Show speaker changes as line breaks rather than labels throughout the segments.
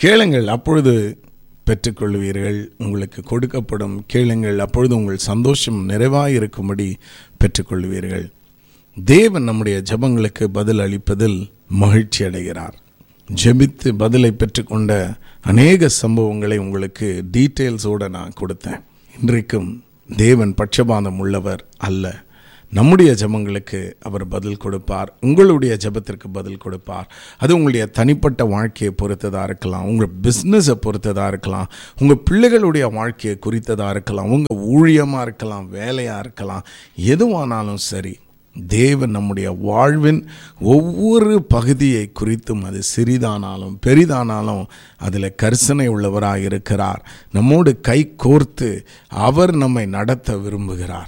கேளுங்கள் அப்பொழுது பெற்றுக்கொள்வீர்கள் உங்களுக்கு கொடுக்கப்படும் கேளுங்கள் அப்பொழுது உங்கள் சந்தோஷம் நிறைவாக இருக்கும்படி பெற்றுக்கொள்வீர்கள் தேவன் நம்முடைய ஜெபங்களுக்கு பதில் அளிப்பதில் மகிழ்ச்சி அடைகிறார் ஜெபித்து பதிலை பெற்றுக்கொண்ட அநேக சம்பவங்களை உங்களுக்கு டீட்டெயில்ஸோடு நான் கொடுத்தேன் இன்றைக்கும் தேவன் பட்சபாதம் உள்ளவர் அல்ல நம்முடைய ஜெபங்களுக்கு அவர் பதில் கொடுப்பார் உங்களுடைய ஜெபத்திற்கு பதில் கொடுப்பார் அது உங்களுடைய தனிப்பட்ட வாழ்க்கையை பொறுத்ததாக இருக்கலாம் உங்கள் பிஸ்னஸை பொறுத்ததாக இருக்கலாம் உங்கள் பிள்ளைகளுடைய வாழ்க்கையை குறித்ததாக இருக்கலாம் உங்கள் ஊழியமாக இருக்கலாம் வேலையாக இருக்கலாம் எதுவானாலும் சரி தேவன் நம்முடைய வாழ்வின் ஒவ்வொரு பகுதியை குறித்தும் அது சிறிதானாலும் பெரிதானாலும் அதில் கரிசனை உள்ளவராக இருக்கிறார் நம்மோடு கை கோர்த்து அவர் நம்மை நடத்த விரும்புகிறார்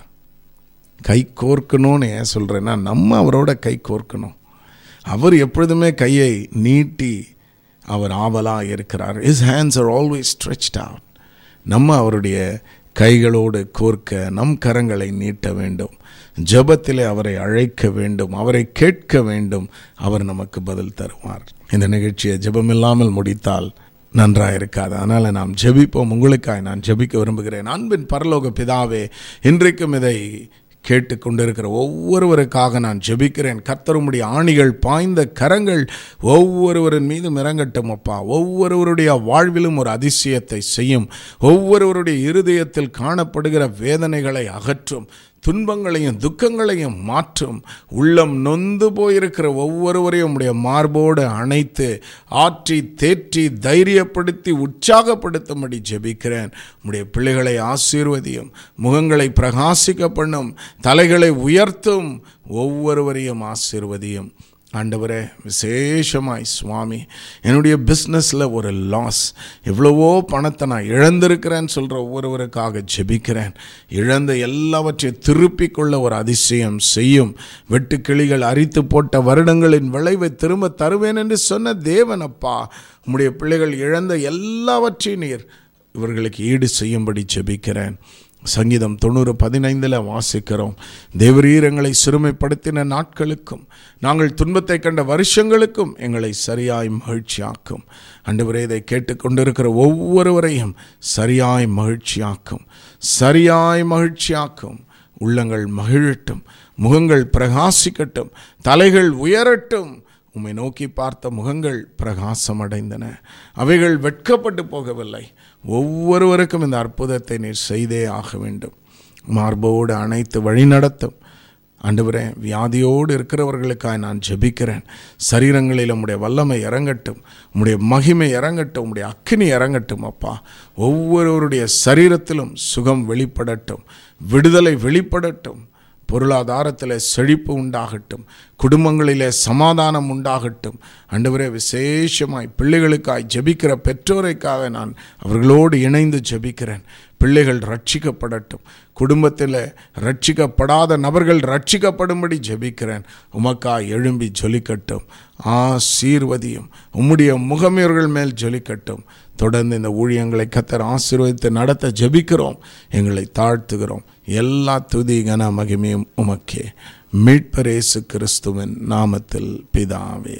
கை கோர்க்கணும்னு ஏன் சொல்கிறேன்னா நம்ம அவரோட கை கோர்க்கணும் அவர் எப்பொழுதுமே கையை நீட்டி அவர் ஆவலாக இருக்கிறார் is hands are always stretched out நம்ம அவருடைய கைகளோடு கோர்க்க நம் கரங்களை நீட்ட வேண்டும் ஜெபத்திலே அவரை அழைக்க வேண்டும் அவரை கேட்க வேண்டும் அவர் நமக்கு பதில் தருவார் இந்த நிகழ்ச்சியை ஜெபம் இல்லாமல் முடித்தால் நன்றாக இருக்காது அதனால் நாம் ஜெபிப்போம் உங்களுக்காய் நான் ஜெபிக்க விரும்புகிறேன் அன்பின் பரலோக பிதாவே இன்றைக்கும் இதை கேட்டுக்கொண்டிருக்கிற ஒவ்வொருவருக்காக நான் ஜெபிக்கிறேன் கர்த்தருமுடைய ஆணிகள் பாய்ந்த கரங்கள் ஒவ்வொருவரின் மீதும் இறங்கட்டும் அப்பா ஒவ்வொருவருடைய வாழ்விலும் ஒரு அதிசயத்தை செய்யும் ஒவ்வொருவருடைய இருதயத்தில் காணப்படுகிற வேதனைகளை அகற்றும் துன்பங்களையும் துக்கங்களையும் மாற்றும் உள்ளம் நொந்து போயிருக்கிற ஒவ்வொருவரையும் உடைய மார்போடு அணைத்து ஆற்றி தேற்றி தைரியப்படுத்தி உற்சாகப்படுத்தும்படி ஜெபிக்கிறேன் உடைய பிள்ளைகளை ஆசீர்வதியும் முகங்களை பிரகாசிக்க பண்ணும் தலைகளை உயர்த்தும் ஒவ்வொருவரையும் ஆசீர்வதியும் ஆண்டவரே விசேஷமாய் சுவாமி என்னுடைய பிஸ்னஸில் ஒரு லாஸ் எவ்வளவோ பணத்தை நான் இழந்திருக்கிறேன்னு சொல்கிற ஒவ்வொருவருக்காக ஜெபிக்கிறேன் இழந்த எல்லாவற்றையும் திருப்பிக் கொள்ள ஒரு அதிசயம் செய்யும் வெட்டுக்கிளிகள் அரித்து போட்ட வருடங்களின் விளைவை திரும்ப தருவேன் என்று சொன்ன தேவன் அப்பா உம்முடைய பிள்ளைகள் இழந்த எல்லாவற்றையும் நீர் இவர்களுக்கு ஈடு செய்யும்படி ஜெபிக்கிறேன் சங்கீதம் தொண்ணூறு பதினைந்தில் வாசிக்கிறோம் தேவரீர் எங்களை சிறுமைப்படுத்தின நாட்களுக்கும் நாங்கள் துன்பத்தை கண்ட வருஷங்களுக்கும் எங்களை சரியாய் மகிழ்ச்சியாக்கும் அன்றுவரே இதை கேட்டுக்கொண்டிருக்கிற ஒவ்வொருவரையும் சரியாய் மகிழ்ச்சியாக்கும் சரியாய் மகிழ்ச்சியாக்கும் உள்ளங்கள் மகிழட்டும் முகங்கள் பிரகாசிக்கட்டும் தலைகள் உயரட்டும் உம்மை நோக்கி பார்த்த முகங்கள் பிரகாசம் அடைந்தன அவைகள் வெட்கப்பட்டு போகவில்லை ஒவ்வொருவருக்கும் இந்த அற்புதத்தை நீர் செய்தே ஆக வேண்டும் மார்போடு அணைத்து வழிநடத்தும் ஆண்டவரே வியாதியோடு இருக்கிறவர்களுக்காக நான் ஜெபிக்கிறேன் சரீரங்களில் உம்முடைய வல்லமை இறங்கட்டும் உம்முடைய மகிமை இறங்கட்டும் உம்முடைய அக்கினி இறங்கட்டும் அப்பா ஒவ்வொருவருடைய சரீரத்திலும் சுகம் வெளிப்படட்டும் விடுதலை வெளிப்படட்டும் பொருளாதாரத்தில் செழிப்பு உண்டாகட்டும் குடும்பங்களிலே சமாதானம் உண்டாகட்டும் அண்டவரே விசேஷமாய் பிள்ளைகளுக்காய் ஜெபிக்கிற பெற்றோரைக்காக நான் அவர்களோடு இணைந்து ஜெபிக்கிறேன் பிள்ளைகள் ரட்சிக்கப்படட்டும் குடும்பத்தில் ரட்சிக்கப்படாத நபர்கள் ரட்சிக்கப்படும்படி ஜெபிக்கிறேன் உமக்காய் எழும்பி ஜொலிக்கட்டும் ஆசீர்வதியும் உம்முடைய முகம் இவர்கள் மேல் ஜொலிக்கட்டும் தொடர்ந்து இந்த ஊழியங்களை கத்தர் ஆசீர்வதித்து நடத்த ஜெபிக்கிறோம் எங்களை தாழ்த்துகிறோம் எல்லா துதி கன மகிமையும் உமக்கே மீட்பரேசு கிறிஸ்துவின் நாமத்தில் பிதாவே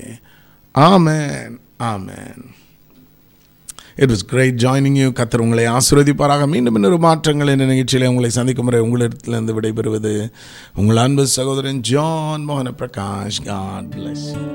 amen amen it was great joining you Qatar உங்களை ஆசீர்வதிப்பாராக மீண்டும் இன்னொரு மாற்றங்கள் என்ற நிகழ்ச்சியில் உங்களை சந்திக்கும் முறை உங்களிடத்திலிருந்து விடைபெறுவது உங்கள் அன்பு சகோதரன் ஜான் மோகன பிரகாஷ் காட் பிளஸ் யூ